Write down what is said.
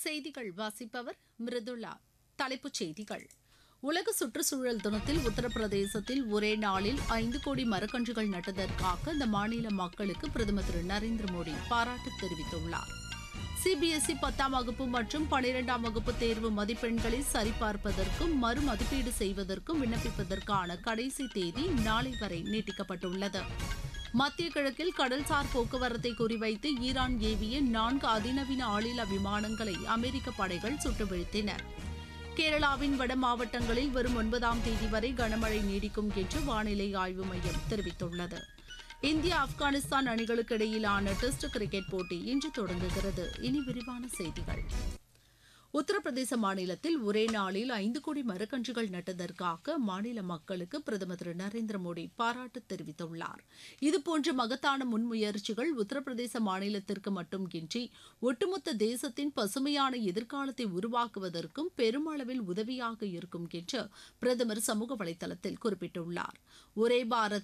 செய்திகள் வாசிப்பவர் மிருதுளா தலைப்புச் செய்திகள் உலக சுற்றுச்சூழல் தினத்தில் உத்தரப்பிரதேசத்தில் ஒரே நாளில் ஐந்து கோடி மரக்கன்றுகள் நட்டதற்காக அந்த மாநில மக்களுக்கு பிரதமர் திரு நரேந்திர மோடி பாராட்டு தெரிவித்துள்ளார் சிபிஎஸ்இ பத்தாம் வகுப்பு மற்றும் பனிரெண்டாம் வகுப்பு தேர்வு மதிப்பெண்களை சரிபார்ப்பதற்கும் மறு மதிப்பீடு செய்வதற்கும் விண்ணப்பிப்பதற்கான கடைசி தேதி நாளை வரை நீட்டிக்கப்பட்டுள்ளது மத்திய கிழக்கில் கடல்சார் போக்குவரத்தை குறிவைத்து ஈரான் ஏவிய நான்கு அதிநவீன ஆளில்லா விமானங்களை அமெரிக்க படைகள் சுட்டு வீழ்த்தின கேரளாவின் வட மாவட்டங்களில் வரும் ஒன்பதாம் தேதி வரை கனமழை நீடிக்கும் என்று வானிலை ஆய்வு மையம் தெரிவித்துள்ளது இந்தியா ஆப்கானிஸ்தான் அணிகளுக்கு இடையிலான டெஸ்ட் கிரிக்கெட் போட்டி இன்று தொடங்குகிறது இனி விரிவான செய்திகள் உத்தரப்பிரதேச மாநிலத்தில் ஒரே நாளில் ஐந்து கோடி மரக்கன்றுகள் நட்டதற்காக மாநில மக்களுக்கு பிரதமர் திரு நரேந்திர மோடி பாராட்டு தெரிவித்துள்ளார் இதுபோன்ற மகத்தான முன்முயற்சிகள் உத்தரப்பிரதேச மாநிலத்திற்கு மட்டுமின்றி ஒட்டுமொத்த தேசத்தின் பசுமையான எதிர்காலத்தை உருவாக்குவதற்கும் பெருமளவில் உதவியாக இருக்கும் என்று பிரதமர் சமூக வலைதளத்தில் குறிப்பிட்டுள்ளார் ஒரே பாரத்